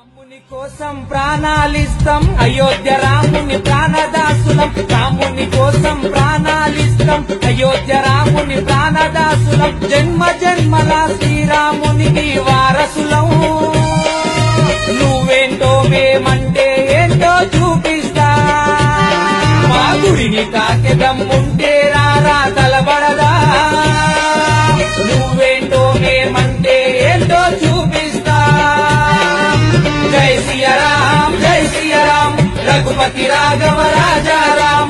రాముని కోసం ప్రాణాలిస్తాం అయోధ్య రాముని ప్రాణదాసులం రాముని కోసం ప్రాణాలిస్తాం అయోధ్య రాముని ప్రాణదాసులం జన్మ జన్మల శ్రీరామునికి వారసులం నువ్వేంటో మేమంటే ఏంటో చూపిస్తా మా గుడిని తాకెదమ్ముంటే రారా తలబడదా నువ్వేంటో మేమంటే ఏంటో చూపిస్తా జై సియరాం జై సియరాం రఘుపతి రాఘవ రాజారాం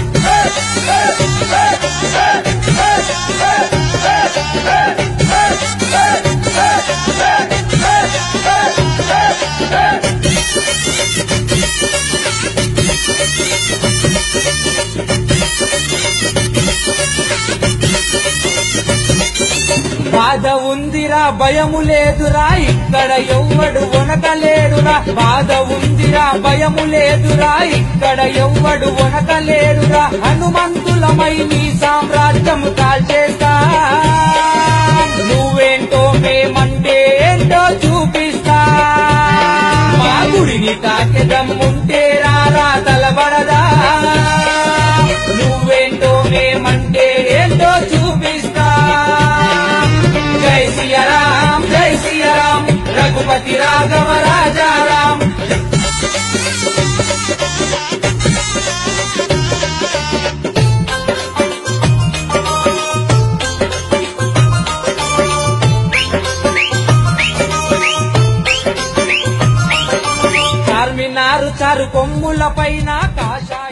బాధ ఉందిరా భయము లేదురా ఇక్కడ ఎవ్వడు వనకలేడురా బాధ ఉందిరా భయము లేదురా ఇక్కడ ఎవ్వడు వనకలేడురా హనుమంతులమై నీ సామ్రాజ్యం కాల్చేస్తా నువ్వేంటో మేమంటే ఏంటో చూపిస్తా మా గుడిని తాకెదమ్ముంటే రారా తలబడదా నువ్వేంటో మేమంటే ఏంటో చూపిస్తా జై సియరాం జై సియరాం రఘుపతి రాఘవ రాజారాం చార్మినారు చారు కొమ్ముల పైన కాషాయ